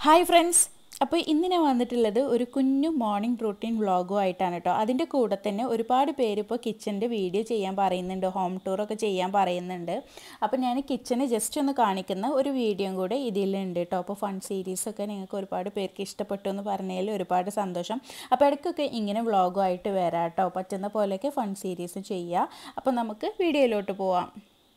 hi friends അപ്പോൾ ഇന്ന് ഞാൻ വന്നിട്ടുള്ളത് ഒരു കുഞ്ഞു മോർണിംഗ് റൂട്ടീൻ വ്ളോഗും ആയിട്ടാണ് കേട്ടോ അതിൻ്റെ കൂടെ തന്നെ ഒരുപാട് പേര് ഇപ്പോൾ കിച്ചൻ്റെ വീഡിയോ ചെയ്യാൻ പറയുന്നുണ്ട് ഹോം ടൂറൊക്കെ ചെയ്യാൻ പറയുന്നുണ്ട് അപ്പോൾ ഞാൻ കിച്ചന് ജസ്റ്റ് ഒന്ന് കാണിക്കുന്ന ഒരു വീഡിയോയും കൂടെ ഇതിലുണ്ട് കേട്ടോ അപ്പോൾ ഫൺ സീരീസൊക്കെ നിങ്ങൾക്ക് ഒരുപാട് പേർക്ക് ഇഷ്ടപ്പെട്ടു എന്ന് പറഞ്ഞതിൽ ഒരുപാട് സന്തോഷം അപ്പോൾ ഇടയ്ക്കൊക്കെ ഇങ്ങനെ വ്ളോഗുമായിട്ട് വരാം കേട്ടോ പറ്റുന്ന പോലെയൊക്കെ ഫൺ സീരീസ് ചെയ്യുക അപ്പോൾ നമുക്ക് വീഡിയോയിലോട്ട് പോവാം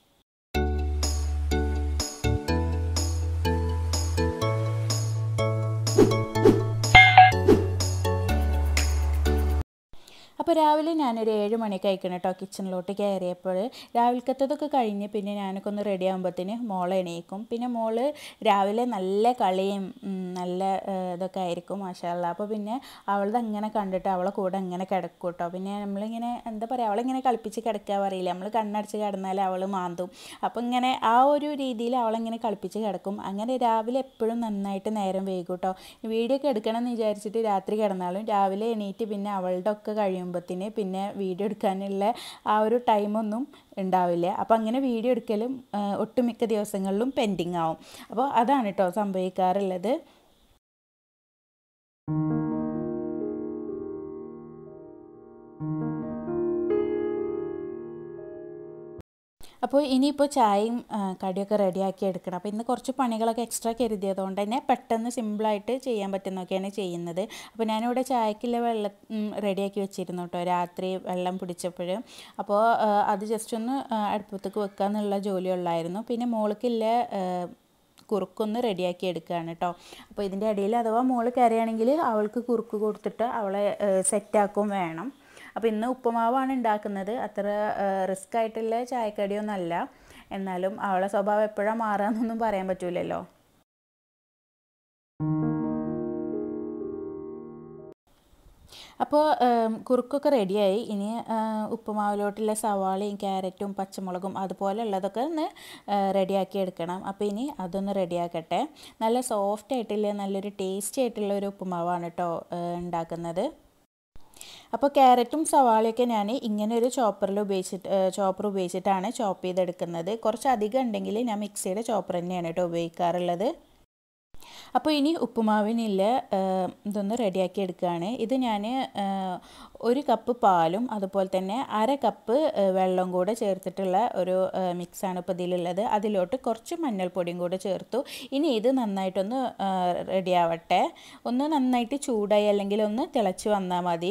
അപ്പോൾ രാവിലെ ഞാനൊരു ഏഴ് മണിക്ക് അയക്കണം കേട്ടോ കിച്ചണിലോട്ട് കയറിയപ്പോൾ രാവിലക്കത്തതൊക്കെ കഴിഞ്ഞ് പിന്നെ ഞാനൊക്കെ ഒന്ന് റെഡി ആകുമ്പോഴത്തേന് മോളെ എണീക്കും പിന്നെ മോള് രാവിലെ നല്ല കളിയും നല്ല ഇതൊക്കെ ആയിരിക്കും മാഷാല്ല അപ്പോൾ പിന്നെ അവളത് അങ്ങനെ കണ്ടിട്ട് അവളെ കൂടെ അങ്ങനെ കിടക്കും കേട്ടോ പിന്നെ നമ്മളിങ്ങനെ എന്താ പറയുക അവളിങ്ങനെ കളിപ്പിച്ച് കിടക്കുക പറയില്ല നമ്മൾ കണ്ണടച്ച് കിടന്നാൽ അവൾ മാന്തും അപ്പോൾ ഇങ്ങനെ ആ ഒരു രീതിയിൽ അവളിങ്ങനെ കളിപ്പിച്ച് കിടക്കും അങ്ങനെ രാവിലെ എപ്പോഴും നന്നായിട്ട് നേരം വൈകും കേട്ടോ വീഡിയോ ഒക്കെ എടുക്കണം എന്ന് വിചാരിച്ചിട്ട് രാത്രി കിടന്നാലും രാവിലെ എണീറ്റ് പിന്നെ അവളുടെ ഒക്കെ കഴിയുമ്പോഴത്തേന് പിന്നെ വീഡിയോ എടുക്കാനുള്ള ആ ഒരു ടൈമൊന്നും ഉണ്ടാവില്ല അപ്പോൾ അങ്ങനെ വീഡിയോ എടുക്കലും ഒട്ടുമിക്ക ദിവസങ്ങളിലും പെൻഡിങ് ആവും അപ്പോൾ അതാണ് കേട്ടോ സംഭവിക്കാറുള്ളത് അപ്പോൾ ഇനിയിപ്പോൾ ചായയും കടിയൊക്കെ റെഡിയാക്കി എടുക്കണം അപ്പോൾ ഇന്ന് കുറച്ച് പണികളൊക്കെ എക്സ്ട്രാ കരുതിയതുകൊണ്ട് തന്നെ പെട്ടെന്ന് സിമ്പിളായിട്ട് ചെയ്യാൻ പറ്റുന്നൊക്കെയാണ് ചെയ്യുന്നത് അപ്പോൾ ഞാനിവിടെ ചായക്കുള്ള വെള്ളം റെഡിയാക്കി വെച്ചിരുന്നു കേട്ടോ രാത്രി വെള്ളം പിടിച്ചപ്പോൾ അപ്പോൾ അത് ജസ്റ്റ് ഒന്ന് അടുപ്പത്തേക്ക് വെക്കുക എന്നുള്ള ജോലി ഉള്ളായിരുന്നു പിന്നെ മോൾക്കില്ല കുറുക്കൊന്ന് റെഡിയാക്കി എടുക്കുകയാണ് കേട്ടോ അപ്പോൾ ഇതിൻ്റെ ഇടയിൽ അഥവാ മോള് കയറുകയാണെങ്കിൽ അവൾക്ക് കുറുക്ക് കൊടുത്തിട്ട് അവളെ സെറ്റാക്കും വേണം അപ്പോൾ ഇന്ന് ഉപ്പുമാവാണ് ഉണ്ടാക്കുന്നത് അത്ര റിസ്ക് ആയിട്ടുള്ള ചായക്കടിയൊന്നുമല്ല എന്നാലും അവളെ സ്വഭാവം എപ്പോഴാണ് മാറാമെന്നൊന്നും പറയാൻ പറ്റൂലല്ലോ അപ്പോൾ കുറുക്കൊക്കെ റെഡിയായി ഇനി ഉപ്പുമാവിലോട്ടുള്ള സവാളയും ക്യാരറ്റും പച്ചമുളകും അതുപോലെ ഉള്ളതൊക്കെ ഒന്ന് റെഡിയാക്കി എടുക്കണം അപ്പോൾ ഇനി അതൊന്ന് റെഡിയാക്കട്ടെ നല്ല സോഫ്റ്റ് ആയിട്ടുള്ള നല്ലൊരു ടേസ്റ്റി ആയിട്ടുള്ള ഒരു ഉപ്പുമാവാണ് കേട്ടോ ഉണ്ടാക്കുന്നത് അപ്പോൾ ക്യാരറ്റും സവാളയൊക്കെ ഞാൻ ഇങ്ങനെ ഒരു ചോപ്പറിൽ ഉപയോഗിച്ചിട്ട് ചോപ്പർ ഉപയോഗിച്ചിട്ടാണ് ചോപ്പ് ചെയ്തെടുക്കുന്നത് കുറച്ച് അധികം ഉണ്ടെങ്കിൽ ഞാൻ മിക്സിയുടെ ചോപ്പർ തന്നെയാണ് കേട്ടോ ഉപയോഗിക്കാറുള്ളത് അപ്പോൾ ഇനി ഉപ്പുമാവിനില്ല ഇതൊന്ന് റെഡിയാക്കി എടുക്കുകയാണ് ഇത് ഞാൻ ഒരു കപ്പ് പാലും അതുപോലെ തന്നെ അര കപ്പ് വെള്ളം കൂടെ ചേർത്തിട്ടുള്ള ഒരു മിക്സാണ് ഇപ്പോൾ ഇതിലുള്ളത് അതിലോട്ട് കുറച്ച് മഞ്ഞൾപ്പൊടിയും കൂടെ ചേർത്തു ഇനി ഇത് നന്നായിട്ടൊന്ന് റെഡി ആവട്ടെ ഒന്ന് നന്നായിട്ട് ചൂടായി അല്ലെങ്കിൽ ഒന്ന് തിളച്ച് വന്നാൽ മതി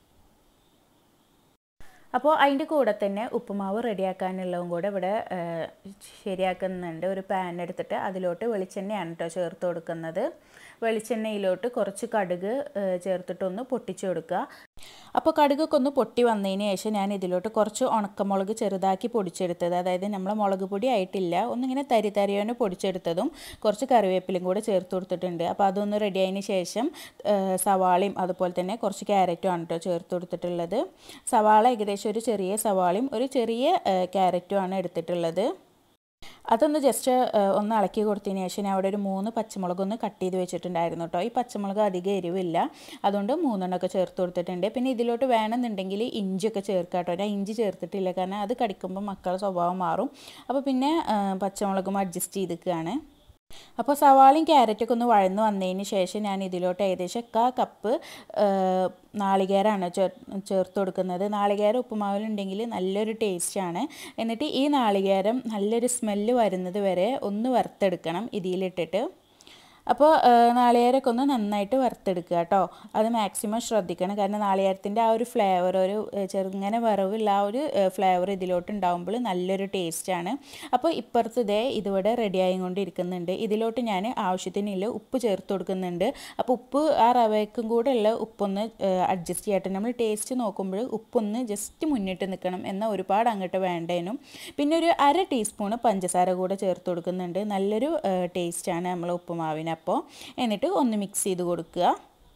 അപ്പോൾ അതിൻ്റെ കൂടെ തന്നെ ഉപ്പുമാവ് റെഡിയാക്കാനുള്ളതും കൂടെ ഇവിടെ ശരിയാക്കുന്നുണ്ട് ഒരു പാൻ എടുത്തിട്ട് അതിലോട്ട് വെളിച്ചെണ്ണയാണ് കേട്ടോ ചേർത്ത് കൊടുക്കുന്നത് വെളിച്ചെണ്ണയിലോട്ട് കുറച്ച് കടുക് ചേർത്തിട്ടൊന്ന് പൊട്ടിച്ചു കൊടുക്കുക അപ്പോൾ കടുകൊക്കെ ഒന്ന് പൊട്ടി വന്നതിന് ശേഷം ഞാൻ ഇതിലോട്ട് കുറച്ച് ഉണക്കമുളക് ചെറുതാക്കി പൊടിച്ചെടുത്തത് അതായത് നമ്മൾ മുളക് പൊടി ആയിട്ടില്ല ഒന്നിങ്ങനെ തരി തരിയോനെ പൊടിച്ചെടുത്തതും കുറച്ച് കറിവേപ്പിലും കൂടെ ചേർത്ത് കൊടുത്തിട്ടുണ്ട് അപ്പോൾ അതൊന്ന് റെഡി ആയതിന് ശേഷം സവാളയും അതുപോലെ തന്നെ കുറച്ച് ക്യാരറ്റും ആണ് കേട്ടോ ചേർത്ത് കൊടുത്തിട്ടുള്ളത് സവാള ഏകദേശം ഒരു ചെറിയ സവാളയും ഒരു ചെറിയ ക്യാരറ്റും ആണ് എടുത്തിട്ടുള്ളത് അതൊന്ന് ജസ്റ്റ് ഒന്ന് ഇളക്കി കൊടുത്തതിന് ശേഷം ഞാൻ അവിടെ ഒരു മൂന്ന് പച്ചമുളക് ഒന്ന് കട്ട് ചെയ്ത് വെച്ചിട്ടുണ്ടായിരുന്നു കേട്ടോ ഈ പച്ചമുളക് അധികം എരിവില്ല അതുകൊണ്ട് മൂന്നെണ്ണമൊക്കെ ചേർത്ത് കൊടുത്തിട്ടുണ്ട് പിന്നെ ഇതിലോട്ട് വേണമെന്നുണ്ടെങ്കിൽ ഇഞ്ചിയൊക്കെ ചേർക്കാം കേട്ടോ ഞാൻ ഇഞ്ചി ചേർത്തിട്ടില്ല കാരണം അത് കടിക്കുമ്പോൾ മക്കളുടെ സ്വഭാവം മാറും അപ്പോൾ പിന്നെ പച്ചമുളകും അഡ്ജസ്റ്റ് ചെയ്തിരിക്കുകയാണ് അപ്പോൾ സവാളയും ക്യാരറ്റൊക്കെ ഒന്ന് വഴന്ന് വന്നതിന് ശേഷം ഞാൻ ഇതിലോട്ട് ഏകദേശം കാ കപ്പ് നാളികേരമാണ് ചേർ ചേർത്ത് കൊടുക്കുന്നത് നാളികേരം ഉപ്പുമാവിലുണ്ടെങ്കിൽ നല്ലൊരു ടേസ്റ്റാണ് എന്നിട്ട് ഈ നാളികേരം നല്ലൊരു സ്മെല്ല് വരുന്നത് വരെ ഒന്ന് വറുത്തെടുക്കണം ഇതിലിട്ടിട്ട് അപ്പോൾ നാളികേരമൊക്കെ ഒന്ന് നന്നായിട്ട് വറുത്തെടുക്കുക കേട്ടോ അത് മാക്സിമം ശ്രദ്ധിക്കണം കാരണം നാളികേരത്തിൻ്റെ ആ ഒരു ഫ്ലേവർ ഒരു ചെറുങ്ങനെ വറവുള്ള ആ ഒരു ഫ്ലേവർ ഇതിലോട്ട് ഉണ്ടാകുമ്പോൾ നല്ലൊരു ടേസ്റ്റാണ് അപ്പോൾ ഇപ്പുറത്ത് ഇതേ ഇതിവിടെ റെഡി ആയിക്കൊണ്ടിരിക്കുന്നുണ്ട് ഇതിലോട്ട് ഞാൻ ആവശ്യത്തിനുള്ള ഉപ്പ് ചേർത്ത് കൊടുക്കുന്നുണ്ട് അപ്പോൾ ഉപ്പ് ആ റവയ്ക്കും കൂടെ ഉള്ള ഉപ്പൊന്ന് അഡ്ജസ്റ്റ് ചെയ്യട്ടെ നമ്മൾ ടേസ്റ്റ് നോക്കുമ്പോൾ ഉപ്പൊന്ന് ജസ്റ്റ് മുന്നിട്ട് നിൽക്കണം എന്നാൽ ഒരുപാട് അങ്ങോട്ട് വേണ്ടേനും പിന്നെ ഒരു അര ടീസ്പൂണ് പഞ്ചസാര കൂടെ ചേർത്ത് കൊടുക്കുന്നുണ്ട് നല്ലൊരു ടേസ്റ്റാണ് നമ്മൾ ഉപ്പുമാവിന് അപ്പോൾ എന്നിട്ട് ഒന്ന് മിക്സ് ചെയ്ത് കൊടുക്കുക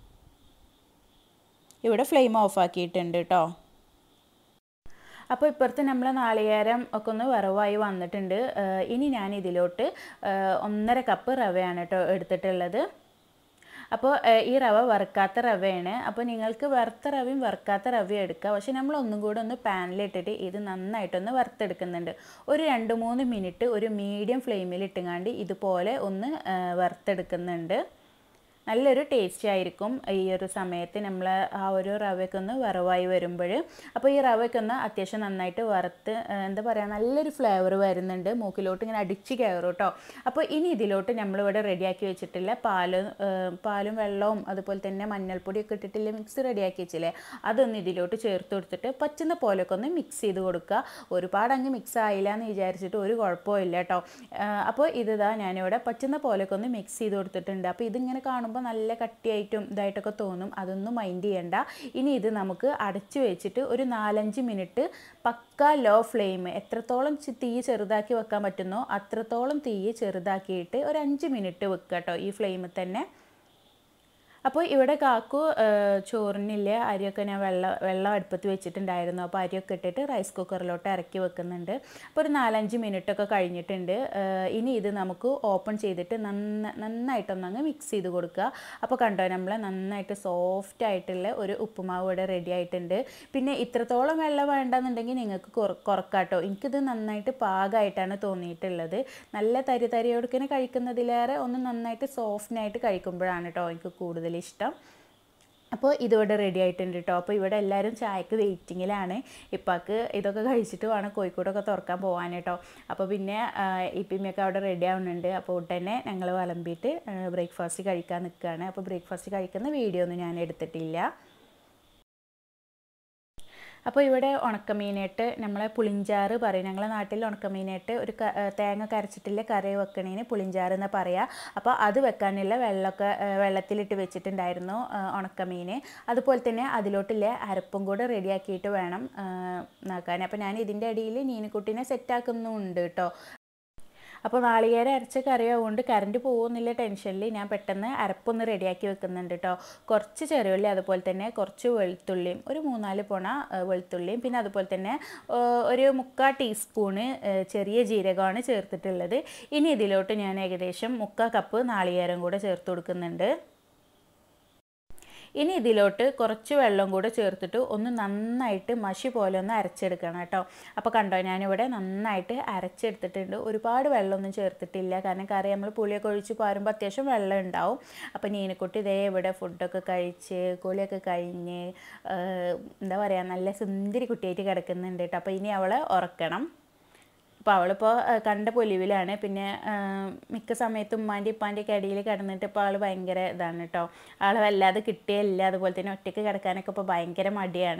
ഇവിടെ ഫ്ലെയിം ഓഫ് ആക്കിയിട്ടുണ്ട് കേട്ടോ അപ്പോൾ ഇപ്പുറത്ത് നമ്മൾ നാളികേരം ഒക്കെ ഒന്ന് വറവായി വന്നിട്ടുണ്ട് ഇനി ഞാൻ ഇതിലോട്ട് ഒന്നര കപ്പ് റവയാണ് കേട്ടോ എടുത്തിട്ടുള്ളത് അപ്പോൾ ഈ റവ വറുക്കാത്ത റവയാണ് അപ്പോൾ നിങ്ങൾക്ക് വറുത്ത റവയും വറുക്കാത്ത റവയും എടുക്കുക പക്ഷേ നമ്മൾ ഒന്നും കൂടെ ഒന്ന് പാനിലിട്ടിട്ട് ഇത് നന്നായിട്ടൊന്ന് വറുത്തെടുക്കുന്നുണ്ട് ഒരു രണ്ട് മൂന്ന് മിനിറ്റ് ഒരു മീഡിയം ഫ്ലെയിമിൽ ഇട്ടുങ്ങാണ്ട് ഇതുപോലെ ഒന്ന് വറുത്തെടുക്കുന്നുണ്ട് നല്ലൊരു ടേസ്റ്റ് ആയിരിക്കും ഈ ഒരു സമയത്ത് നമ്മൾ ആ ഒരു റവയൊക്കെ ഒന്ന് വറവായി വരുമ്പോൾ അപ്പോൾ ഈ റവയൊക്കെ ഒന്ന് അത്യാവശ്യം നന്നായിട്ട് വറുത്ത് ആ, എന്താ പറയുക നല്ലൊരു ഫ്ലേവർ വരുന്നുണ്ട് മൂക്കിലോട്ട് ഇങ്ങനെ അടിച്ച് കയറും കേട്ടോ അപ്പോൾ ഇനി ഇതിലോട്ട് നമ്മളിവിടെ റെഡിയാക്കി വെച്ചിട്ടില്ല പാല് ആ, പാലും വെള്ളവും അതുപോലെ തന്നെ മഞ്ഞൾപ്പൊടിയൊക്കെ ഇട്ടിട്ടില്ല മിക്സ് റെഡിയാക്കി വെച്ചില്ലേ അതൊന്ന് ഇതിലോട്ട് ചേർത്ത് കൊടുത്തിട്ട് പറ്റുന്ന പോലെയൊക്കെ ഒന്ന് മിക്സ് ചെയ്ത് കൊടുക്കുക ഒരുപാട് അങ്ങ് മിക്സ് ആയില്ല എന്ന് വിചാരിച്ചിട്ട് ഒരു കുഴപ്പവും ഇല്ല കേട്ടോ അപ്പോൾ ഇതാ ഞാനിവിടെ പറ്റുന്ന പോലെയൊക്കെ ഒന്ന് മിക്സ് ചെയ്ത് കൊടുത്തിട്ടുണ്ട് അപ്പോൾ ഇതിങ്ങനെ കാണുമ്പോൾ നല്ല കട്ടിയായിട്ടും ഇതായിട്ടൊക്കെ തോന്നും അതൊന്നും മൈൻഡ് ചെയ്യണ്ട ഇനി ഇത് നമുക്ക് അടച്ചു വെച്ചിട്ട് ഒരു നാലഞ്ച് മിനിറ്റ് പക്ക ലോ ഫ്ലെയിം എത്രത്തോളം ചി- തീ ചെറുതാക്കി വെക്കാൻ പറ്റുന്നോ അത്രത്തോളം തീ ചെറുതാക്കിയിട്ട് ഒരു അഞ്ച് മിനിറ്റ് വെക്കുക കേട്ടോ ഈ ഫ്ലെയിമിൽ തന്നെ അപ്പോൾ ഇവിടെ കാക്കു ഏഹ്, ചോറിനില്ലേ അരിയൊക്കെ ഞാൻ വെള്ളം വെള്ളം അടുപ്പത്ത് വെച്ചിട്ടുണ്ടായിരുന്നു അപ്പോൾ അരിയൊക്കെ ഇട്ടിട്ട് റൈസ് കുക്കറിലോട്ട് ഇറക്കി വെക്കുന്നുണ്ട് അപ്പോൾ ഒരു നാലഞ്ച് മിനിറ്റ് ഒക്കെ കഴിഞ്ഞിട്ടുണ്ട് ഏഹ്, ഇനി ഇത് നമുക്ക് ഓപ്പൺ ചെയ്തിട്ട് നന്ന നന്നായിട്ടൊന്ന് അങ്ങ് മിക്സ് ചെയ്ത് കൊടുക്കുക അപ്പോൾ കണ്ടോ നമ്മൾ നന്നായിട്ട് സോഫ്റ്റ് ആയിട്ടുള്ള ഒരു ഉപ്പുമാവ് ഇവിടെ റെഡി ആയിട്ടുണ്ട് പിന്നെ ഇത്രത്തോളം വെള്ളം വേണ്ടെന്നുണ്ടെങ്കിൽ നിങ്ങൾക്ക് കുറ- കുറക്കാട്ടോ എനിക്കിത് നന്നായിട്ട് പാകമായിട്ടാണ് തോന്നിയിട്ടുള്ളത് നല്ല തരി തരിയോടുക്കനെ കഴിക്കുന്നതിലേറെ ഒന്ന് നന്നായിട്ട് സോഫ്റ്റിനായിട്ട് കഴിക്കുമ്പോഴാണ് കേട്ടോ എനിക്ക് കൂടുതൽ ഇഷ്ടം അപ്പോൾ ഇതിവിടെ റെഡി ആയിട്ടുണ്ട് കേട്ടോ അപ്പോൾ ഇവിടെ എല്ലാവരും ചായക്ക് വെയിറ്റിങ്ങിലാണ് ഇപ്പാക്ക് ഇതൊക്കെ കഴിച്ചിട്ട് വേണം കോഴിക്കോടൊക്കെ തുറക്കാൻ പോകാൻ കേട്ടോ അപ്പോൾ പിന്നെ ഇപ്പിമ്മയൊക്കെ അവിടെ റെഡി ആവുന്നുണ്ട് അപ്പോൾ ഉടനെ ഞങ്ങൾ വിളമ്പിയിട്ട് ബ്രേക്ക്ഫാസ്റ്റ് കഴിക്കാൻ നിൽക്കുകയാണ് അപ്പോൾ ബ്രേക്ക്ഫാസ്റ്റ് കഴിക്കുന്ന വീഡിയോ ഒന്നും ഞാൻ എടുത്തിട്ടില്ല അപ്പോൾ ഇവിടെ ഉണക്കമീനായിട്ട് നമ്മളെ പുളിഞ്ചാറ് പറയും ഞങ്ങളെ നാട്ടിൽ ഉണക്കമീനായിട്ട് ഒരു ക- ഏ, തേങ്ങ കരച്ചിട്ടില്ല കറി വെക്കണേന് പുളിഞ്ചാറ് എന്ന് പറയുക അപ്പോൾ അത് വെക്കാനുള്ള വെള്ളമൊക്കെ ഏ, വെള്ളത്തിലിട്ട് വെച്ചിട്ടുണ്ടായിരുന്നു ഏ, ഉണക്കമീൻ അതുപോലെ തന്നെ അതിലോട്ടില്ല അരപ്പും കൂടെ റെഡിയാക്കിയിട്ട് വേണം നോക്കാൻ അപ്പോൾ ഞാൻ ഇതിൻ്റെ ഇടയിൽ നീനുക്കുട്ടീനെ സെറ്റാക്കുന്നുണ്ട് കേട്ടോ അപ്പോൾ നാളികേരം അരച്ച കറിയാവുകൊണ്ട് കറണ്ട് പോകുന്നില്ല ടെൻഷനിൽ ഞാൻ പെട്ടെന്ന് അരപ്പൊന്ന് റെഡിയാക്കി വെക്കുന്നുണ്ട് കേട്ടോ കുറച്ച് ചെറിയുള്ളി അതുപോലെ തന്നെ കുറച്ച് വെളുത്തുള്ളിയും ഒരു മൂന്നാല് പോണ ഏഹ്, വെളുത്തുള്ളിയും പിന്നെ അതുപോലെ തന്നെ ഏഹ്, ഒരു മുക്കാൽ ടീസ്പൂണ് ഏഹ്, ചെറിയ ജീരകമാണ് ചേർത്തിട്ടുള്ളത് ഇനി ഇതിലോട്ട് ഞാൻ ഏകദേശം മുക്കാൽ കപ്പ് നാളികേരം കൂടെ ചേർത്ത് കൊടുക്കുന്നുണ്ട് ഇനി ഇതിലോട്ട് കുറച്ച് വെള്ളം കൂടെ ചേർത്തിട്ട് ഒന്ന് നന്നായിട്ട് മഷി പോലെ ഒന്ന് അരച്ചെടുക്കണം കേട്ടോ അപ്പോൾ കണ്ടോ ഞാനിവിടെ നന്നായിട്ട് അരച്ചെടുത്തിട്ടുണ്ട് ഒരുപാട് വെള്ളമൊന്നും ചേർത്തിട്ടില്ല കാരണം കറി നമ്മൾ പുളിയൊക്കെ ഒഴിച്ച് പാരുമ്പോൾ അത്യാവശ്യം വെള്ളം ഉണ്ടാവും അപ്പോൾ നീനക്കുട്ടി ഇതേ ഇവിടെ ഫുഡൊക്കെ കഴിച്ച് കുളിയൊക്കെ കഴിഞ്ഞ് ഏഹ്, എന്താ പറയുക നല്ല സുന്ദരി കുട്ടിയായിട്ട് കിടക്കുന്നുണ്ട് കേട്ടോ അപ്പോൾ ഇനി അവളെ ഉറക്കണം അപ്പോൾ അവളിപ്പോൾ കണ്ട പൊലിവിലാണ് പിന്നെ ആ, മിക്ക സമയത്തും ഉമ്മാൻ്റെ ഇപ്പാൻ്റെ ഒക്കെ അടിയിൽ കിടന്നിട്ട് ഇപ്പോൾ ആൾ ഭയങ്കര ഇതാണ് കേട്ടോ ആൾ വല്ലാതെ കിട്ടിയില്ല അതുപോലെ തന്നെ ഒറ്റയ്ക്ക് കിടക്കാനൊക്കെ ഇപ്പോൾ ഭയങ്കര മടിയാണ്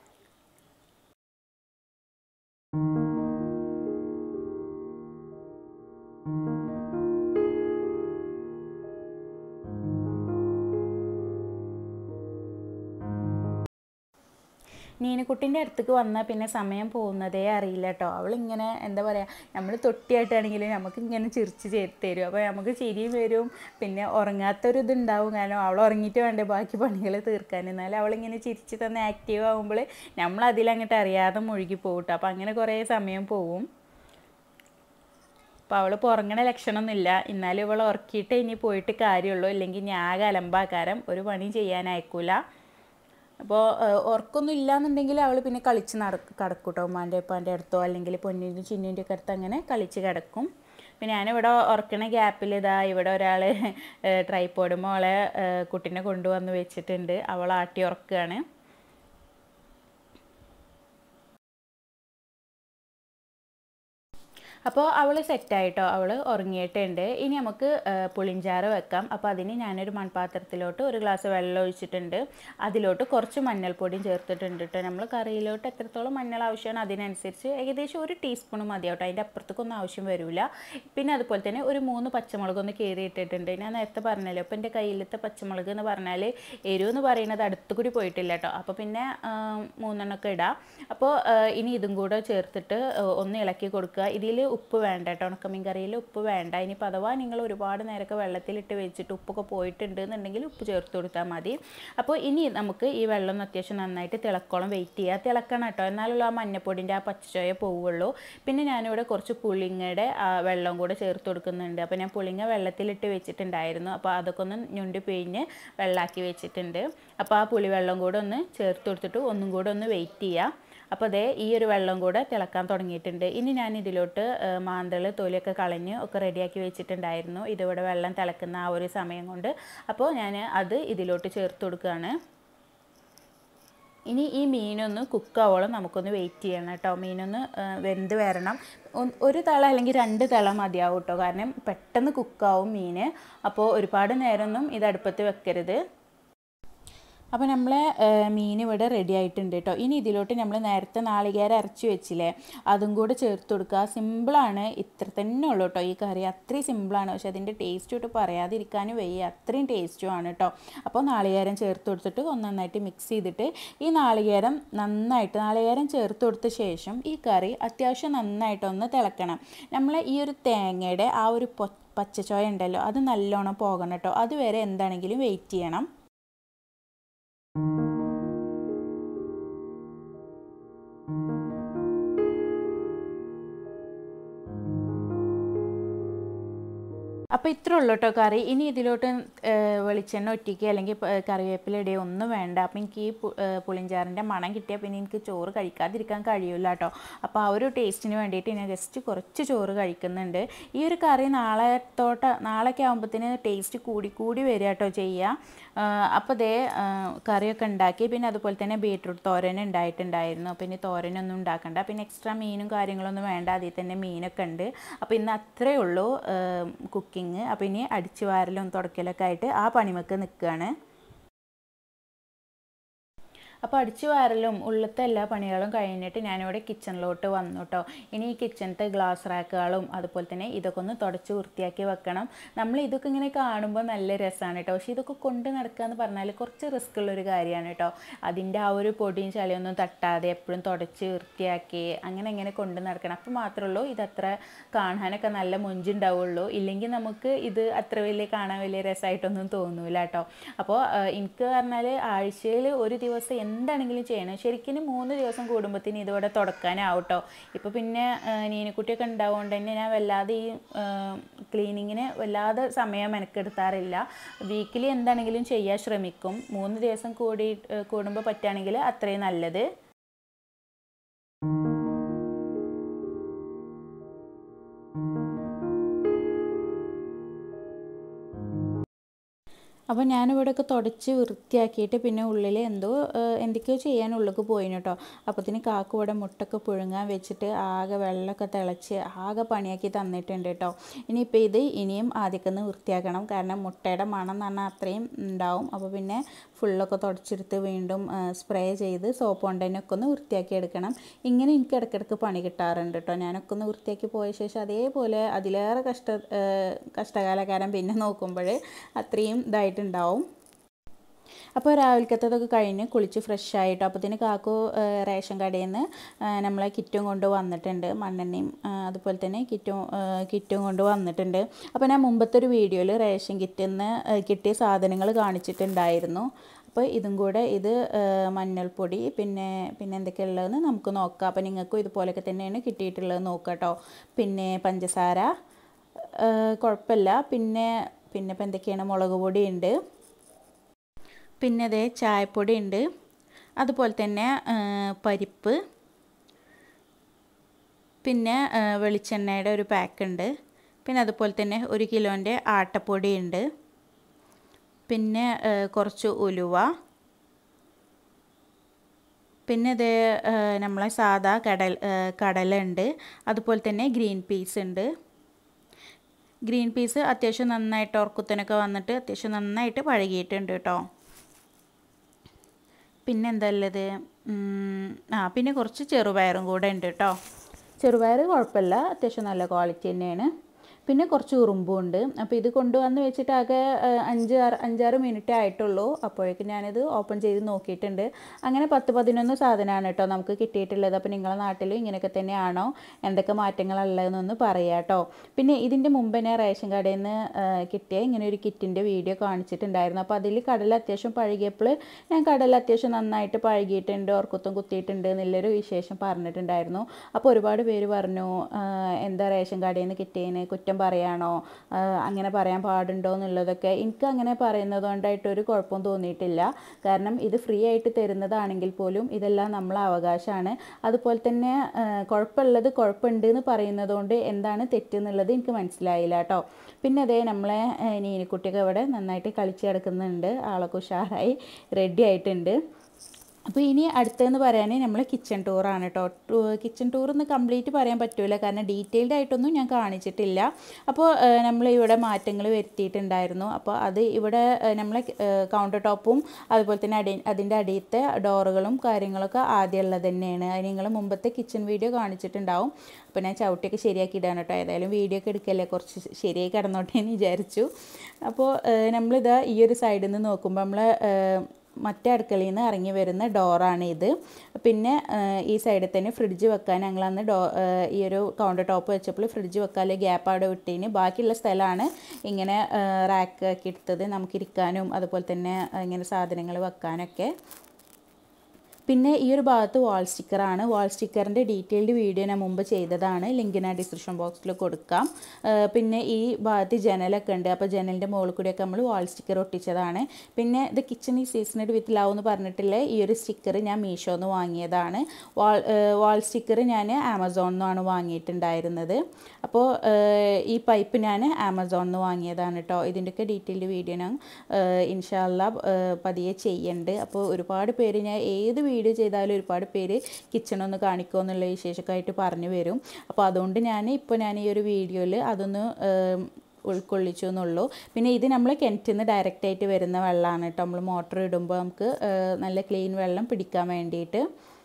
നീനക്കുട്ടിൻ്റെ അടുത്തേക്ക് വന്നാൽ പിന്നെ സമയം പോകുന്നതേ അറിയില്ല കേട്ടോ അവളിങ്ങനെ എന്താ പറയുക നമ്മൾ തൊട്ടിയായിട്ടാണെങ്കിൽ നമുക്ക് ഇങ്ങനെ ചിരിച്ച് ചേർത്ത് തരും അപ്പോൾ നമുക്ക് ചിരിയും വരും പിന്നെ ഉറങ്ങാത്തൊരു ഇതുണ്ടാവും കാരണം അവൾ ഉറങ്ങിയിട്ട് വേണ്ടേ ബാക്കി പണികൾ തീർക്കാൻ എന്നാലും അവളിങ്ങനെ ചിരിച്ച് തന്നെ ആക്റ്റീവ് ആകുമ്പോൾ നമ്മൾ അതിലങ്ങോട്ട് അറിയാതെ മുഴുകി പോകും കേട്ടോ അപ്പോൾ അങ്ങനെ കുറേ സമയം പോവും അപ്പോൾ അവൾ ഇപ്പോൾ ഉറങ്ങണ ലക്ഷണമൊന്നുമില്ല എന്നാലും ഇവൾ ഉറക്കിയിട്ട് ഇനി പോയിട്ട് കാര്യമുള്ളൂ ഇല്ലെങ്കിൽ ഞാൻ ആകെ അലമ്പാക്കാരം ഒരു പണി ചെയ്യാൻ അയക്കൂല അപ്പോൾ ഉറക്കൊന്നും ഇല്ലാന്നുണ്ടെങ്കിൽ അവൾ പിന്നെ കളിച്ച് നട കിടക്കും കേട്ടോ ഉമ്മാൻ്റെ ഉപ്പാൻ്റെ അടുത്തോ അല്ലെങ്കിൽ പൊന്നിൻ്റെ ചിന്നിൻ്റെ ഒക്കെ അടുത്ത് അങ്ങനെ കളിച്ച് കിടക്കും പിന്നെ ഞാനിവിടെ ഉറക്കണ ഗ്യാപ്പിൽ ഇതാ ഇവിടെ ഒരാൾ ട്രൈപ്പോഡ് മോളെ ഏഹ്, കുട്ടീനെ കൊണ്ടുവന്ന് വെച്ചിട്ടുണ്ട് അവൾ ആട്ടി ഉറക്കുകയാണ് അപ്പോൾ അവൾ സെറ്റായിട്ടോ അവൾ ഉറങ്ങിയിട്ടുണ്ട് ഇനി നമുക്ക് ആ, പുളിഞ്ചാറ് വെക്കാം അപ്പോൾ അതിന് ഞാനൊരു മൺപാത്രത്തിലോട്ട് ഒരു ഗ്ലാസ് വെള്ളം ഒഴിച്ചിട്ടുണ്ട് അതിലോട്ട് കുറച്ച് മഞ്ഞൾപ്പൊടിയും ചേർത്തിട്ടുണ്ട് കേട്ടോ നമ്മൾ കറിയിലോട്ട് എത്രത്തോളം മഞ്ഞൾ ആവശ്യമാണ് അതിനനുസരിച്ച് ഏകദേശം ഒരു ടീസ്പൂൺ മതി കേട്ടോ അതിൻ്റെ അപ്പുറത്തേക്കൊന്നും ആവശ്യം വരില്ല പിന്നെ അതുപോലെ തന്നെ ഒരു മൂന്ന് പച്ചമുളക് ഒന്ന് കീറി ഇട്ടിട്ടുണ്ട് ഞാൻ നേരത്തെ പറഞ്ഞല്ലോ അപ്പോൾ എൻ്റെ കയ്യിലത്തെ പച്ചമുളക് എന്ന് പറഞ്ഞാൽ എരിവ് എന്ന് പറയുന്നത് അടുത്ത് കൂടി പോയിട്ടില്ല കേട്ടോ അപ്പോൾ പിന്നെ ആ, മൂന്നെണ്ണമൊക്കെ ഇടാം അപ്പോൾ ആ, ഇനി ഇതും കൂടെ ചേർത്തിട്ട് ആ, ഒന്ന് ഇളക്കി കൊടുക്കുക ഇതിൽ ഉപ്പ് വേണ്ട കേട്ടോ ഉണക്കമീൻ കറിയിൽ ഉപ്പ് വേണ്ട ഇനിയിപ്പോൾ അഥവാ നിങ്ങൾ ഒരുപാട് നേരമൊക്കെ വെള്ളത്തിലിട്ട് വെച്ചിട്ട് ഉപ്പൊക്കെ പോയിട്ടുണ്ട് എന്നുണ്ടെങ്കിൽ ഉപ്പ് ചേർത്ത് കൊടുത്താൽ മതി അപ്പോൾ ഇനി നമുക്ക് ഈ വെള്ളം ഒന്ന് അത്യാവശ്യം നന്നായിട്ട് തിളക്കോളം വെയിറ്റ് ചെയ്യുക തിളക്കണം കേട്ടോ എന്നാലുള്ള ആ മഞ്ഞപ്പൊടിൻ്റെ ആ പച്ചച്ചോയ പോവുള്ളൂ പിന്നെ ഞാനിവിടെ കുറച്ച് പുളിങ്ങയുടെ ആ വെള്ളം കൂടെ ചേർത്ത് കൊടുക്കുന്നുണ്ട് അപ്പോൾ ഞാൻ പുളിങ്ങ വെള്ളത്തിലിട്ട് വെച്ചിട്ടുണ്ടായിരുന്നു അപ്പോൾ അതൊക്കെ ഒന്ന് ഞുണ്ടി പിഴിഞ്ഞ് വെള്ളമാക്കി വെച്ചിട്ടുണ്ട് അപ്പോൾ ആ പുളിവെള്ളം കൂടെ ഒന്ന് ചേർത്ത് കൊടുത്തിട്ട് ഒന്നും കൂടെ ഒന്ന് വെയിറ്റ് ചെയ്യുക അപ്പോൾ അതേ ഈ ഒരു വെള്ളം കൂടെ തിളക്കാൻ തുടങ്ങിയിട്ടുണ്ട് ഇനി ഞാൻ ഇതിലോട്ട് മാന്തൾ തൊലിയൊക്കെ കളഞ്ഞ് ഒക്കെ റെഡിയാക്കി വെച്ചിട്ടുണ്ടായിരുന്നു ഇതിവിടെ വെള്ളം തിളക്കുന്ന ആ ഒരു സമയം കൊണ്ട് അപ്പോൾ ഞാൻ അത് ഇതിലോട്ട് ചേർത്ത് കൊടുക്കുകയാണ് ഇനി ഈ മീനൊന്ന് കുക്കാവോളം നമുക്കൊന്ന് വെയിറ്റ് ചെയ്യണം കേട്ടോ മീനൊന്ന് വെന്ത് വരണം ഒരു തള അല്ലെങ്കിൽ രണ്ട് തള മതിയാവും കേട്ടോ കാരണം പെട്ടെന്ന് കുക്കാവും മീൻ അപ്പോൾ ഒരുപാട് നേരമൊന്നും ഇത് അടുപ്പത്ത് വെക്കരുത് അപ്പോൾ നമ്മളെ മീൻ ഇവിടെ റെഡി ആയിട്ടുണ്ട് കേട്ടോ ഇനി ഇതിലോട്ട് നമ്മൾ നേരത്തെ നാളികേരം അരച്ച് വെച്ചില്ലേ അതും കൂടെ ചേർത്ത് കൊടുക്കുക സിമ്പിളാണ് ഇത്ര തന്നെ ഉള്ളൂ കേട്ടോ ഈ കറി അത്രയും സിമ്പിളാണ് പക്ഷെ അതിൻ്റെ ടേസ്റ്റ് തൊട്ട് പറയാതിരിക്കാനും വയ്യ അത്രയും ടേസ്റ്റും ആണ് കേട്ടോ അപ്പോൾ നാളികേരം ചേർത്ത് കൊടുത്തിട്ട് ഒന്ന് നന്നായിട്ട് മിക്സ് ചെയ്തിട്ട് ഈ നാളികേരം നന്നായിട്ട് നാളികേരം ചേർത്ത് കൊടുത്ത ശേഷം ഈ കറി അത്യാവശ്യം നന്നായിട്ടൊന്ന് തിളക്കണം നമ്മൾ ഈ ഒരു തേങ്ങയുടെ ആ ഒരു പച്ചച്ചോയ ഉണ്ടല്ലോ അത് നല്ലോണം പോകണം കേട്ടോ അതുവരെ എന്താണെങ്കിലും വെയിറ്റ് ചെയ്യണം അപ്പോൾ ഇത്രേ ഉള്ളൂ കേട്ടോ കറി ഇനി ഇതിലോട്ട് വെളിച്ചെണ്ണ ഒറ്റിക്ക് അല്ലെങ്കിൽ കറിവേപ്പില ഇടുക ഒന്നും വേണ്ട അപ്പോൾ എനിക്ക് ഈ പുളിഞ്ചാറിൻ്റെ മണം കിട്ടിയാൽ പിന്നെ എനിക്ക് ചോറ് കഴിക്കാതിരിക്കാൻ കഴിയില്ല കേട്ടോ അപ്പോൾ ആ ഒരു ടേസ്റ്റിന് വേണ്ടിയിട്ട് ഞാൻ ജസ്റ്റ് കുറച്ച് ചോറ് കഴിക്കുന്നുണ്ട് ഈ ഒരു കറി നാളെ തോട്ട നാളേക്ക് ആകുമ്പോഴത്തേന് ടേസ്റ്റ് കൂടി കൂടി വരിക കേട്ടോ ചെയ്യുക അപ്പോൾ ദേ കറിയൊക്കെ ഉണ്ടാക്കി പിന്നെ അതുപോലെ തന്നെ ബീട്രൂട്ട് തോരൻ ഉണ്ടായിട്ടുണ്ടായിരുന്നു പിന്നെ തോരനൊന്നും ഉണ്ടാക്കണ്ട പിന്നെ എക്സ്ട്രാ മീനും കാര്യങ്ങളൊന്നും വേണ്ട അതിൽ തന്നെ മീനൊക്കെ ഉണ്ട് അപ്പോൾ ഇന്ന് അത്രയേ ഉള്ളൂ കുക്കിംഗ് അപ്പോൾ ഇനി അടിച്ചു വാരലും തുടക്കലൊക്കെ ആയിട്ട് ആ പണിമക്ക് നിൽക്കുകയാണ് അപ്പോൾ അടിച്ചു വാരലും ഉള്ളത്തെ എല്ലാ പണികളും കഴിഞ്ഞിട്ട് ഞാനിവിടെ കിച്ചണിലോട്ട് വന്നു കേട്ടോ ഇനി ഈ കിച്ചണത്തെ ഗ്ലാസ് റാക്കുകളും അതുപോലെ തന്നെ ഇതൊക്കെ ഒന്ന് തുടച്ച് വൃത്തിയാക്കി വെക്കണം നമ്മൾ ഇതൊക്കെ ഇങ്ങനെ കാണുമ്പോൾ നല്ല രസമാണ് കേട്ടോ പക്ഷേ ഇതൊക്കെ കൊണ്ട് നടക്കുക എന്ന് പറഞ്ഞാൽ കുറച്ച് റിസ്ക് ഉള്ളൊരു കാര്യമാണ് കേട്ടോ അതിൻ്റെ ആ ഒരു പൊടിയും ചളിയൊന്നും തട്ടാതെ എപ്പോഴും തുടച്ച് വൃത്തിയാക്കി അങ്ങനെ ഇങ്ങനെ കൊണ്ട് നടക്കണം അപ്പോൾ മാത്രമേ ഉള്ളൂ ഇതത്ര കാണാനൊക്കെ നല്ല മൊഞ്ചുണ്ടാവുള്ളൂ ഇല്ലെങ്കിൽ നമുക്ക് ഇത് അത്ര വലിയ കാണാൻ വലിയ രസമായിട്ടൊന്നും തോന്നൂല കേട്ടോ അപ്പോൾ എനിക്ക് പറഞ്ഞാൽ ആഴ്ചയിൽ ഒരു ദിവസം എന്താണെങ്കിലും ചെയ്യണം ശരിക്കും മൂന്ന് ദിവസം കൂടുമ്പോഴത്തേന് ഇതിവിടെ തുടക്കാനാവും കേട്ടോ ഇപ്പോൾ പിന്നെ നീനക്കുട്ടിയൊക്കെ ഉണ്ടാവുകൊണ്ട് തന്നെ ഞാൻ വല്ലാതെ ഈ ക്ലീനിങ്ങിന് വല്ലാതെ സമയം മെനക്കെടുത്താറില്ല വീക്കിലി എന്താണെങ്കിലും ചെയ്യാൻ ശ്രമിക്കും മൂന്ന് ദിവസം കൂടി കൂടുമ്പോൾ പറ്റുകയാണെങ്കിൽ അത്രയും നല്ലത് അപ്പോൾ ഞാനിവിടെയൊക്കെ തുടച്ച് വൃത്തിയാക്കിയിട്ട് പിന്നെ ഉള്ളിൽ എന്തോ എന്തൊക്കെയോ ചെയ്യാൻ ഉള്ളിലേക്ക് പോയിന് കേട്ടോ അപ്പത്തിന് കാക്ക ഇവിടെ മുട്ടൊക്കെ പുഴുങ്ങാൻ വെച്ചിട്ട് ആകെ വെള്ളമൊക്കെ തിളച്ച് ആകെ പണിയാക്കി തന്നിട്ടുണ്ട് കേട്ടോ ഇനിയിപ്പോൾ ഇത് ഇനിയും ആദ്യമൊക്കെ വൃത്തിയാക്കണം കാരണം മുട്ടയുടെ മണം എന്ന് പറഞ്ഞാൽ അത്രയും ഉണ്ടാവും അപ്പോൾ പിന്നെ ഫുള്ളൊക്കെ തുടച്ചെടുത്ത് വീണ്ടും സ്പ്രേ ചെയ്ത് സോപ്പ് കൊണ്ട് തന്നെ ഒക്കെ ഒന്ന് വൃത്തിയാക്കി എടുക്കണം ഇങ്ങനെ എനിക്ക് ഇടയ്ക്കിടയ്ക്ക് പണി കിട്ടാറുണ്ട് കേട്ടോ ഞാനൊക്കെ ഒന്ന് വൃത്തിയാക്കി പോയ ശേഷം അതേപോലെ അതിലേറെ കഷ്ട കഷ്ടകാലകാലം പിന്നെ നോക്കുമ്പോൾ അത്രയും ഇതായിട്ടുണ്ടാവും അപ്പോൾ രാവിലക്കത്തതൊക്കെ കഴിഞ്ഞ് കുളിച്ച് ഫ്രഷ് ആയിട്ട് അപ്പോഴത്തേന് കാക്കു റേഷൻ കടയിൽ നിന്ന് നമ്മളെ കിറ്റും കൊണ്ട് വന്നിട്ടുണ്ട് മണ്ണെണ്ണയും അതുപോലെ തന്നെ കിറ്റും കിറ്റും കൊണ്ട് വന്നിട്ടുണ്ട് അപ്പോൾ ഞാൻ മുമ്പത്തെ ഒരു വീഡിയോയിൽ റേഷൻ കിറ്റിൽ നിന്ന് കിട്ടിയ സാധനങ്ങൾ കാണിച്ചിട്ടുണ്ടായിരുന്നു അപ്പോൾ ഇതും കൂടെ ഇത് മഞ്ഞൾപ്പൊടി പിന്നെ പിന്നെ എന്തൊക്കെയുള്ളതെന്ന് നമുക്ക് നോക്കാം അപ്പോൾ നിങ്ങൾക്കും ഇതുപോലെയൊക്കെ തന്നെയാണ് കിട്ടിയിട്ടുള്ളത് നോക്കാം കേട്ടോ പിന്നെ പഞ്ചസാര കുഴപ്പമില്ല പിന്നെ പിന്നെ ഇപ്പം എന്തൊക്കെയാണ് മുളക് പൊടി ഉണ്ട് പിന്നെ അതേ ചായപ്പൊടി ഉണ്ട് അതുപോലെ തന്നെ പരിപ്പ് പിന്നെ വെളിച്ചെണ്ണയുടെ ഒരു പാക്ക് ഉണ്ട് പിന്നെ അതുപോലെ തന്നെ ഒരു കിലോൻ്റെ ആട്ടപ്പൊടി ഉണ്ട് പിന്നെ കുറച്ച് ഉലുവ പിന്നെ ഇത് നമ്മളെ സാദാ കടൽ കടല ഉണ്ട് അതുപോലെ തന്നെ ഗ്രീൻ പീസ് ഉണ്ട് ഗ്രീൻ പീസ് അത്യാവശ്യം നന്നായിട്ട് ഓർക്കുത്തനൊക്കെ വന്നിട്ട് അത്യാവശ്യം നന്നായിട്ട് പഴകിയിട്ടുണ്ട് കേട്ടോ പിന്നെ എന്താ ഉള്ളത് ആ പിന്നെ കുറച്ച് ചെറുപയറും കൂടെ ഉണ്ട് കേട്ടോ ചെറുപയർ കുഴപ്പമില്ല അത്യാവശ്യം നല്ല ക്വാളിറ്റി തന്നെയാണ് പിന്നെ കുറച്ച് ഉറുമ്പും ഉണ്ട് അപ്പോൾ ഇത് കൊണ്ടുവന്ന് വെച്ചിട്ട് ആകെ അഞ്ച് ആറ് അഞ്ചാറ് മിനിറ്റേ ആയിട്ടുള്ളൂ അപ്പോഴേക്കും ഞാനിത് ഓപ്പൺ ചെയ്ത് നോക്കിയിട്ടുണ്ട് അങ്ങനെ പത്ത് പതിനൊന്ന് സാധനമാണ് കേട്ടോ നമുക്ക് കിട്ടിയിട്ടുള്ളത് അപ്പോൾ നിങ്ങളുടെ നാട്ടിൽ ഇങ്ങനെയൊക്കെ തന്നെയാണോ എന്തൊക്കെ മാറ്റങ്ങളുള്ളതെന്നൊന്ന് പറയാം കേട്ടോ പിന്നെ ഇതിൻ്റെ മുമ്പ് ഞാൻ റേഷൻ കടയിൽ നിന്ന് കിട്ടിയ ഇങ്ങനെ ഒരു കിറ്റിൻ്റെ വീഡിയോ കാണിച്ചിട്ടുണ്ടായിരുന്നു അപ്പോൾ അതിൽ കടൽ അത്യാവശ്യം പഴകിയപ്പോൾ ഞാൻ കടൽ അത്യാവശ്യം നന്നായിട്ട് പഴകിയിട്ടുണ്ട് ഓർക്കുത്തും കുത്തിയിട്ടുണ്ട് എന്നുള്ളൊരു വിശേഷം പറഞ്ഞിട്ടുണ്ടായിരുന്നു അപ്പോൾ ഒരുപാട് പേര് പറഞ്ഞു എന്താ റേഷൻ കടയിൽ നിന്ന് കിട്ടിയതിന് കുറ്റം കുറ്റം പറയാണോ ആ, അങ്ങനെ പറയാൻ പാടുണ്ടോ എന്നുള്ളതൊക്കെ എനിക്ക് അങ്ങനെ പറയുന്നത് കൊണ്ടായിട്ട് ഒരു കുഴപ്പവും തോന്നിയിട്ടില്ല കാരണം ഇത് ഫ്രീ ആയിട്ട് തരുന്നതാണെങ്കിൽ പോലും ഇതെല്ലാം നമ്മളെ അവകാശമാണ് അതുപോലെ തന്നെ ആ, കുഴപ്പമുള്ളത് കുഴപ്പമുണ്ട് എന്ന് പറയുന്നത് കൊണ്ട് എന്താണ് തെറ്റെന്നുള്ളത് എനിക്ക് മനസ്സിലായില്ല കേട്ടോ പിന്നെ അതേ നമ്മളെ ആ, നീനിക്കുട്ടിയൊക്കെ ഇവിടെ നന്നായിട്ട് കളിച്ച് കിടക്കുന്നുണ്ട് ആളൊക്കെ ഉഷാറായി റെഡി ആയിട്ടുണ്ട് അപ്പോൾ ഇനി അടുത്തതെന്ന് പറയാൻ നമ്മൾ കിച്ചൺ ടൂറാണ് കേട്ടോ കിച്ചൺ ടൂർ എന്ന് കംപ്ലീറ്റ് പറയാൻ പറ്റില്ല കാരണം ഡീറ്റെയിൽഡ് ആയിട്ടൊന്നും ഞാൻ കാണിച്ചിട്ടില്ല അപ്പോൾ നമ്മൾ ഇവിടെ മാറ്റങ്ങൾ വരുത്തിയിട്ടുണ്ടായിരുന്നു അപ്പോൾ അത് ഇവിടെ നമ്മളെ കൗണ്ടർ ടോപ്പും അതുപോലെ തന്നെ അടി അതിൻ്റെ അടിയത്തെ ഡോറുകളും കാര്യങ്ങളൊക്കെ ആദ്യമുള്ളത് തന്നെയാണ് അത് നിങ്ങൾ മുമ്പത്തെ കിച്ചൺ വീഡിയോ കാണിച്ചിട്ടുണ്ടാവും അപ്പോൾ ഞാൻ ചവിട്ടിയൊക്കെ ശരിയാക്കി ഇടാണ് കേട്ടോ ഏതായാലും വീഡിയോ ഒക്കെ എടുക്കല്ലേ കുറച്ച് ശരിയായി കിടന്നോട്ടെ എന്ന് വിചാരിച്ചു അപ്പോൾ നമ്മളിതാ ഈ ഒരു സൈഡിൽ നിന്ന് നോക്കുമ്പോൾ നമ്മൾ മറ്റേ അടുക്കളയിൽ നിന്ന് ഇറങ്ങി വരുന്ന ഡോറാണ് ഇത് പിന്നെ ആ, ഈ സൈഡിൽ തന്നെ ഫ്രിഡ്ജ് വെക്കാൻ ഞങ്ങൾ അന്ന് ഡോ ആ, ഈ ഒരു കൗണ്ടർ ടോപ്പ് വെച്ചപ്പോൾ ഫ്രിഡ്ജ് വെക്കാൻ ഗ്യാപ്പ് അവിടെ വിട്ടതിന് ബാക്കിയുള്ള സ്ഥലമാണ് ഇങ്ങനെ റാക്ക് ആക്കി എടുത്തത് നമുക്കിരിക്കാനും അതുപോലെ തന്നെ ആ, ഇങ്ങനെ സാധനങ്ങൾ വെക്കാനൊക്കെ പിന്നെ ഈ ഒരു ഭാഗത്ത് വാൾ സ്റ്റിക്കറാണ് വാൾ സ്റ്റിക്കറിൻ്റെ ഡീറ്റെയിൽഡ് വീഡിയോ ഞാൻ മുമ്പ് ചെയ്തതാണ് ലിങ്ക് ഞാൻ ഡിസ്ക്രിപ്ഷൻ ബോക്സിൽ കൊടുക്കാം ആ, പിന്നെ ഈ ഭാഗത്ത് ജനലൊക്കെ ഉണ്ട് അപ്പോൾ ജനലിൻ്റെ മുകളിൽ കൂടിയൊക്കെ നമ്മൾ വാൾ സ്റ്റിക്കർ ഒട്ടിച്ചതാണ് പിന്നെ ഇത് കിച്ചൺ ഈ സീസണഡ് വിത്ത് ലവ് എന്ന് പറഞ്ഞിട്ടുള്ള ഈ ഒരു സ്റ്റിക്കർ ഞാൻ മീഷോന്ന് വാങ്ങിയതാണ് വാൾ വാൾ സ്റ്റിക്കർ ഞാൻ ആമസോണിൽ നിന്നാണ് വാങ്ങിയിട്ടുണ്ടായിരുന്നത് അപ്പോൾ ഈ പൈപ്പ് ഞാൻ ആമസോണിൽ നിന്ന് വാങ്ങിയതാണ് കേട്ടോ ഇതിൻ്റെയൊക്കെ ഡീറ്റെയിൽഡ് വീഡിയോ ഞാൻ ഇൻഷാല്ല പതിയെ ചെയ്യുന്നുണ്ട് അപ്പോൾ ഒരുപാട് പേര് ഞാൻ ഏത് വീഡിയോ ചെയ്താലും ഒരുപാട് പേര് കിച്ചൺ ഒന്ന് കാണിക്കുമോ എന്നുള്ള വിശേഷമൊക്കെ പറഞ്ഞു വരും അപ്പോൾ അതുകൊണ്ട് ഞാൻ ഇപ്പോൾ ഞാൻ ഈ ഒരു വീഡിയോയിൽ അതൊന്ന് ഏം, ഉൾക്കൊള്ളിച്ചു എന്നുള്ളൂ പിന്നെ ഇത് നമ്മൾ കിണറ്റിൽ നിന്ന് ഡയറക്റ്റ് ആയിട്ട് വരുന്ന വെള്ളമാണ് കേട്ടോ നമ്മൾ മോട്ടർ ഇടുമ്പോൾ നമുക്ക് ഏഹ്, നല്ല ക്ലീൻ വെള്ളം പിടിക്കാൻ വേണ്ടിയിട്ട്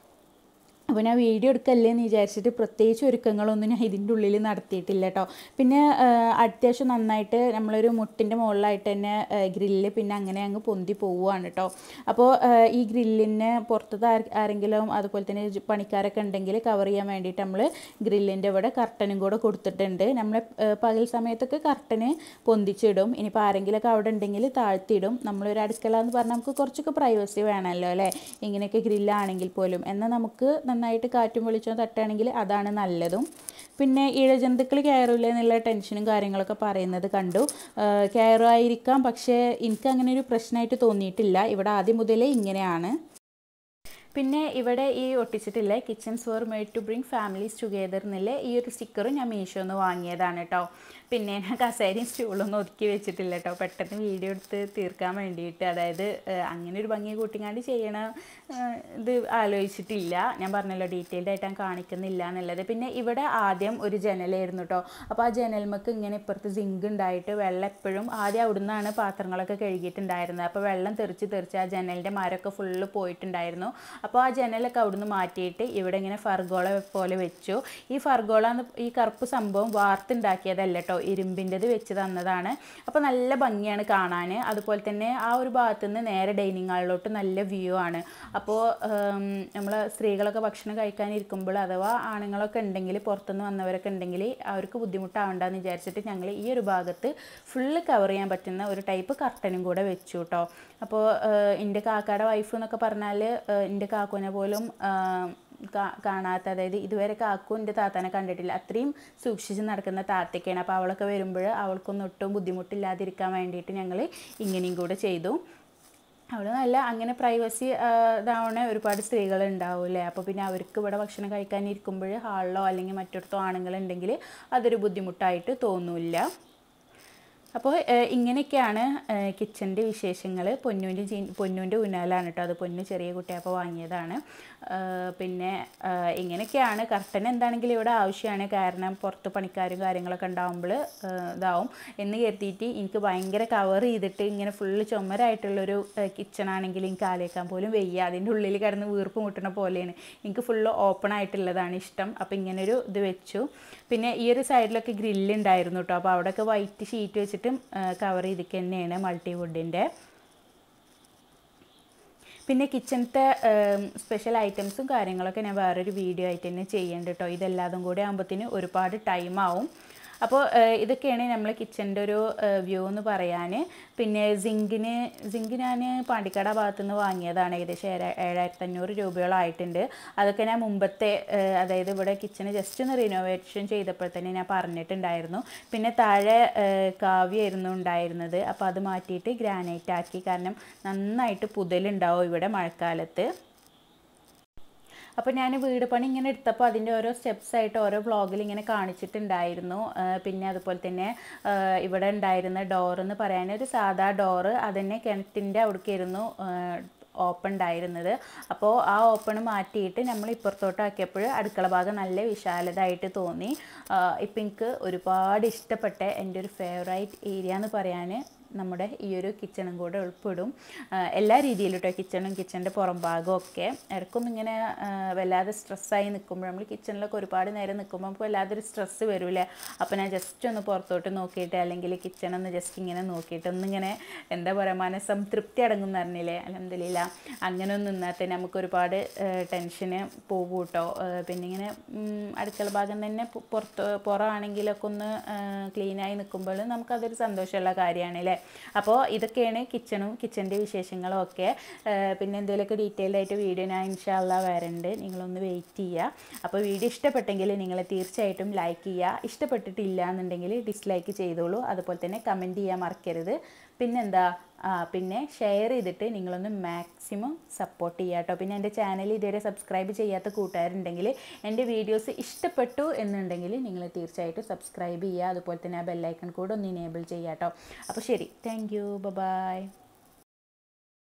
അപ്പോൾ ഞാൻ വീഡിയോ എടുക്കല്ലേ എന്ന് വിചാരിച്ചിട്ട് പ്രത്യേകിച്ച് ഒരുക്കങ്ങളൊന്നും ഞാൻ ഇതിൻ്റെ ഉള്ളിൽ നടത്തിയിട്ടില്ല കേട്ടോ പിന്നെ ആ, അത്യാവശ്യം നന്നായിട്ട് നമ്മളൊരു മുട്ടിൻ്റെ മുകളിലായിട്ട് തന്നെ ഗ്രില്ല് പിന്നെ അങ്ങനെ അങ്ങ് പൊന്തി പോവുകയാണ് കേട്ടോ അപ്പോൾ ആ, ഈ ഗ്രില്ലിന് പുറത്തത്തെ ആർ- ആരെങ്കിലും അതുപോലെ തന്നെ ജ് പണിക്കാരൊക്കെ ഉണ്ടെങ്കിൽ കവർ ചെയ്യാൻ വേണ്ടിയിട്ട് നമ്മൾ ഗ്രില്ലിൻ്റെ ഇവിടെ കർട്ടനും കൂടെ കൊടുത്തിട്ടുണ്ട് നമ്മൾ പകൽ സമയത്തൊക്കെ കർട്ടന് പൊന്തിച്ചിടും ഇനിയിപ്പോൾ ആരെങ്കിലുമൊക്കെ അവിടെ ഉണ്ടെങ്കിൽ താഴ്ത്തിയിടും നമ്മളൊരു അടുക്കള എന്ന് പറഞ്ഞാൽ നമുക്ക് കുറച്ചൊക്കെ പ്രൈവസി വേണമല്ലോ അല്ലേ ഇങ്ങനെയൊക്കെ ഗ്രില്ലാണെങ്കിൽ പോലും എന്നാൽ നമുക്ക് നന്നായിട്ട് കാറ്റും വെളിച്ചവും തട്ടുകയാണെങ്കിൽ അതാണ് നല്ലതും പിന്നെ ഇഴജന്തുക്കൾ കയറില്ല എന്നുള്ള ടെൻഷനും കാര്യങ്ങളൊക്കെ പറയുന്നത് കണ്ടു ആഹ് കയറുമായിരിക്കാം പക്ഷേ എനിക്ക് അങ്ങനെ ഒരു പ്രശ്നമായിട്ട് തോന്നിയിട്ടില്ല ഇവിടെ ആദ്യം മുതലേ ഇങ്ങനെയാണ് പിന്നെ ഇവിടെ ഈ ഒട്ടിച്ചിട്ടില്ലേ kitchens for made to bring families together എന്നുള്ള ഈ ഒരു സ്റ്റിക്കറും ഞാൻ മീഷോന്ന് വാങ്ങിയതാണ് കേട്ടോ പിന്നെ ഞാൻ കസേരയും സ്റ്റൂളൊന്നും ഒതുക്കി വെച്ചിട്ടില്ല കേട്ടോ പെട്ടെന്ന് വീഡിയോ എടുത്ത് തീർക്കാൻ വേണ്ടിയിട്ട് അതായത് ഏഹ്, അങ്ങനെ ഒരു ഭംഗി കൂട്ടിങ്ങാണ്ട് ചെയ്യണ ഏഹ്, ഇത് ആലോചിച്ചിട്ടില്ല ഞാൻ പറഞ്ഞല്ലോ ഡീറ്റെയിൽഡ് ആയിട്ട് ഞാൻ കാണിക്കുന്നില്ല എന്നുള്ളത് പിന്നെ ഇവിടെ ആദ്യം ഒരു ജനലായിരുന്നു കേട്ടോ അപ്പോൾ ആ ജനൽമക്ക് ഇങ്ങനെ ഇപ്പുറത്ത് സിങ്ക് ഉണ്ടായിട്ട് വെള്ളം എപ്പോഴും ആദ്യം അവിടുന്നാണ് പാത്രങ്ങളൊക്കെ കഴുകിയിട്ടുണ്ടായിരുന്നത് അപ്പോൾ വെള്ളം തെറിച്ച് തെറിച്ച് ആ ജനലിൻ്റെ മരമൊക്കെ ഫുള്ള് പോയിട്ടുണ്ടായിരുന്നു അപ്പോൾ ആ ജനലൊക്കെ അവിടുന്ന് മാറ്റിയിട്ട് ഇവിടെ ഇങ്ങനെ ഫർഗോള പോലെ വെച്ചു ഈ ഫർഗോള എന്ന് ഈ കറുപ്പ് സംഭവം വാർത്തുണ്ടാക്കിയതല്ല കേട്ടോ ഇരുമ്പിൻ്റെത് വെച്ച് തന്നതാണ് അപ്പോൾ നല്ല ഭംഗിയാണ് കാണാൻ അതുപോലെ തന്നെ ആ ഒരു ഭാഗത്തു നിന്ന് നേരെ ഡൈനിങ് ഹാളിലോട്ട് നല്ല വ്യൂ ആണ് അപ്പോൾ നമ്മൾ സ്ത്രീകളൊക്കെ ഭക്ഷണം കഴിക്കാനിരിക്കുമ്പോൾ അഥവാ ആണുങ്ങളൊക്കെ ഉണ്ടെങ്കിൽ പുറത്തുനിന്ന് വന്നവരൊക്കെ ഉണ്ടെങ്കിൽ അവർക്ക് ബുദ്ധിമുട്ടാവണ്ടെന്ന് വിചാരിച്ചിട്ട് ഞങ്ങൾ ഈ ഒരു ഭാഗത്ത് ഫുള്ള് കവർ ചെയ്യാൻ പറ്റുന്ന ഒരു ടൈപ്പ് കർട്ടനും കൂടെ വെച്ചു കേട്ടോ അപ്പോൾ എൻ്റെ കാക്കയുടെ വൈഫ് എന്നൊക്കെ പറഞ്ഞാൽ എൻ്റെ കാക്കുവിനെ പോലും ആഹ്, കാ- കാണാത്ത അതായത് ഇതുവരെ കാക്കു എൻ്റെ താത്താനെ കണ്ടിട്ടില്ല അത്രയും സൂക്ഷിച്ച് നടക്കുന്ന താത്തയ്ക്കാണ് അപ്പോൾ അവളൊക്കെ വരുമ്പോൾ അവൾക്കൊന്നും ഒട്ടും ബുദ്ധിമുട്ടില്ലാതിരിക്കാൻ വേണ്ടിയിട്ട് ഞങ്ങൾ ഇങ്ങനെയും കൂടെ ചെയ്തു അവിടെ നല്ല അങ്ങനെ പ്രൈവസി ഇതാവണ ഒരുപാട് സ്ത്രീകൾ ഉണ്ടാവില്ലേ അപ്പോൾ പിന്നെ അവർക്ക് ഇവിടെ ഭക്ഷണം കഴിക്കാനിരിക്കുമ്പോൾ ഹാളിലോ അല്ലെങ്കിൽ മറ്റിടത്തോ ആണുങ്ങളുണ്ടെങ്കിൽ അതൊരു ബുദ്ധിമുട്ടായിട്ട് തോന്നില്ല അപ്പോൾ ഏഹ്, ഇങ്ങനെയൊക്കെയാണ് കിച്ചൻ്റെ വിശേഷങ്ങൾ പൊന്നൂൻ്റെ ജീ പൊന്നൂൻ്റെ ഊനാലാണ് കേട്ടോ അത് പൊന്നു ചെറിയ കുട്ടിയപ്പോൾ വാങ്ങിയതാണ് ഏഹ്, പിന്നെ ഏഹ്, ഇങ്ങനെയൊക്കെയാണ് കർട്ടൻ എന്താണെങ്കിലും ഇവിടെ ആവശ്യമാണ് കാരണം പുറത്ത് പണിക്കാരും കാര്യങ്ങളൊക്കെ ഉണ്ടാകുമ്പോൾ ഇതാവും എന്ന് കരുതിയിട്ട് എനിക്ക് ഭയങ്കര കവർ ചെയ്തിട്ട് ഇങ്ങനെ ഫുള്ള് ചുമരായിട്ടുള്ളൊരു കിച്ചൺ ആണെങ്കിൽ എനിക്ക് ആലോചിക്കാൻ പോലും വയ്യ അതിൻ്റെ ഉള്ളിൽ കിടന്ന് വീർപ്പ് മുട്ടണ പോലെയാണ് എനിക്ക് ഫുള്ള് ഓപ്പൺ ആയിട്ടുള്ളതാണ് ഇഷ്ടം അപ്പോൾ ഇങ്ങനൊരു ഇത് വെച്ചു പിന്നെ ഈ ഒരു സൈഡിലൊക്കെ ഗ്രില്ല് ഉണ്ടായിരുന്നു കേട്ടോ അപ്പോൾ അവിടെയൊക്കെ വൈറ്റ് ഷീറ്റ് വെച്ചിട്ടും കവർ ചെയ്തിട്ട് തന്നെയാണ് മൾട്ടിവുഡിൻ്റെ പിന്നെ കിച്ചണത്തെ സ്പെഷ്യൽ ഐറ്റംസും കാര്യങ്ങളൊക്കെ ഞാൻ വേറൊരു വീഡിയോ ആയിട്ട് തന്നെ ചെയ്യുന്നുണ്ട് കേട്ടോ ഇതെല്ലാതും കൂടെ ആകുമ്പോഴത്തേന് ഒരുപാട് ടൈം ആവും അപ്പോൾ ഇതൊക്കെയാണ് നമ്മൾ കിച്ചൻ്റെ ഒരു വ്യൂ എന്ന് പറയാൻ പിന്നെ സിങ്കിന് സിങ്ക് ഞാൻ പാണ്ടിക്കാട് ആ ഭാഗത്തു നിന്ന് വാങ്ങിയതാണ് ഏകദേശം ഏഴ ഏഴായിരത്തി അഞ്ഞൂറ് രൂപയോളം ആയിട്ടുണ്ട് അതൊക്കെ ഞാൻ മുമ്പത്തെ ഏഹ്, അതായത് ഇവിടെ കിച്ചണ് ജസ്റ്റ് ഒന്ന് റിനോവേഷൻ ചെയ്തപ്പോൾ തന്നെ ഞാൻ പറഞ്ഞിട്ടുണ്ടായിരുന്നു പിന്നെ താഴെ ഏഹ്, കാവ്യായിരുന്നു ഉണ്ടായിരുന്നത് അപ്പോൾ അത് മാറ്റിയിട്ട് ഗ്രാനൈറ്റ് ആക്കി കാരണം നന്നായിട്ട് പുതലുണ്ടാവും ഇവിടെ മഴക്കാലത്ത് അപ്പോൾ ഞാൻ വീട് പണി ഇങ്ങനെ എടുത്തപ്പോൾ അതിൻ്റെ ഓരോ സ്റ്റെപ്സ് ആയിട്ട് ഓരോ വ്ളോഗിൽ ഇങ്ങനെ കാണിച്ചിട്ടുണ്ടായിരുന്നു ആ, പിന്നെ അതുപോലെ തന്നെ ആ, ഇവിടെ ഉണ്ടായിരുന്ന ഡോർ എന്ന് പറയാൻ ഒരു സാധാ ഡോറ് അതന്നെ കിണറ്റിൻ്റെ അവിടേക്കായിരുന്നു ഓപ്പൺ ഉണ്ടായിരുന്നത് അപ്പോൾ ആ ഓപ്പൺ മാറ്റിയിട്ട് നമ്മൾ ഇപ്പുറത്തോട്ടാക്കിയപ്പോൾ അടുക്കള ഭാഗം നല്ല വിശാലതായിട്ട് തോന്നി ഇപ്പം എനിക്ക് ഒരുപാട് ഇഷ്ടപ്പെട്ട എൻ്റെ ഒരു ഫേവറേറ്റ് ഏരിയ എന്ന് പറയാൻ നമ്മുടെ ഈ ഒരു കിച്ചണും കൂടെ ഉൾപ്പെടും ആ, എല്ലാ രീതിയിലും കേട്ടോ കിച്ചണും കിച്ചണിൻ്റെ പുറം ഭാഗവും ഒക്കെ ഇടയ്ക്കൊന്നും ഇങ്ങനെ ആ, വല്ലാതെ സ്ട്രെസ്സായി നിൽക്കുമ്പോൾ നമ്മൾ കിച്ചണിലൊക്കെ ഒരുപാട് നേരം നിൽക്കുമ്പോൾ നമുക്ക് വല്ലാതൊരു സ്ട്രെസ്സ് വരില്ലേ അപ്പോൾ ഞാൻ ജസ്റ്റ് ഒന്ന് പുറത്തോട്ട് നോക്കിയിട്ട് അല്ലെങ്കിൽ കിച്ചൺ ഒന്ന് ജസ്റ്റ് ഇങ്ങനെ നോക്കിയിട്ട് ഒന്നിങ്ങനെ എന്താ പറയുക മനസ്സംതൃപ്തി അടങ്ങും പറഞ്ഞില്ലേ അലഹമില്ല അങ്ങനെ ഒന്ന് നിന്നാൽ തന്നെ നമുക്ക് ഒരുപാട് ടെൻഷന് പോകും കേട്ടോ പിന്നെ ഇങ്ങനെ ഉം, അടുക്കള ഭാഗം തന്നെ പു- പുറത്ത് പുറമാണെങ്കിലൊക്കെ ഒന്ന് ക്ലീനായി നിൽക്കുമ്പോൾ നമുക്കതൊരു സന്തോഷമുള്ള കാര്യമാണ് അല്ലേ അപ്പോൾ ഇതൊക്കെയാണ് കിച്ചണും കിച്ചൻ്റെ വിശേഷങ്ങളും ഒക്കെ ഏഹ് പിന്നെ എന്തെങ്കിലുമൊക്കെ ഡീറ്റെയിൽഡ് ആയിട്ട് വീഡിയോ ഞാൻ ഇൻഷാല്ല വരണ്ട് നിങ്ങളൊന്ന് വെയിറ്റ് ചെയ്യുക അപ്പോൾ വീഡിയോ ഇഷ്ടപ്പെട്ടെങ്കിൽ നിങ്ങൾ തീർച്ചയായിട്ടും ലൈക്ക് ചെയ്യുക ഇഷ്ടപ്പെട്ടിട്ടില്ല എന്നുണ്ടെങ്കിൽ ഡിസ്ലൈക്ക് ചെയ്തോളൂ അതുപോലെ തന്നെ കമൻറ്റ് ചെയ്യാൻ മറക്കരുത് പിന്നെന്താ ആ, പിന്നെ ഷെയർ ചെയ്തിട്ട് നിങ്ങളൊന്ന് മാക്സിമം സപ്പോർട്ട് ചെയ്യുക കേട്ടോ പിന്നെ എൻ്റെ ചാനൽ ഇതുവരെ സബ്സ്ക്രൈബ് ചെയ്യാത്ത കൂട്ടുകാരുണ്ടെങ്കിൽ എൻ്റെ വീഡിയോസ് ഇഷ്ടപ്പെട്ടു എന്നുണ്ടെങ്കിൽ നിങ്ങൾ തീർച്ചയായിട്ടും സബ്സ്ക്രൈബ് ചെയ്യുക അതുപോലെ തന്നെ ആ ബെല്ലൈക്കൺ കൂടെ ഒന്ന് ഇനേബിൾ ചെയ്യുക കേട്ടോ അപ്പോൾ ശരി താങ്ക് യു ബൈ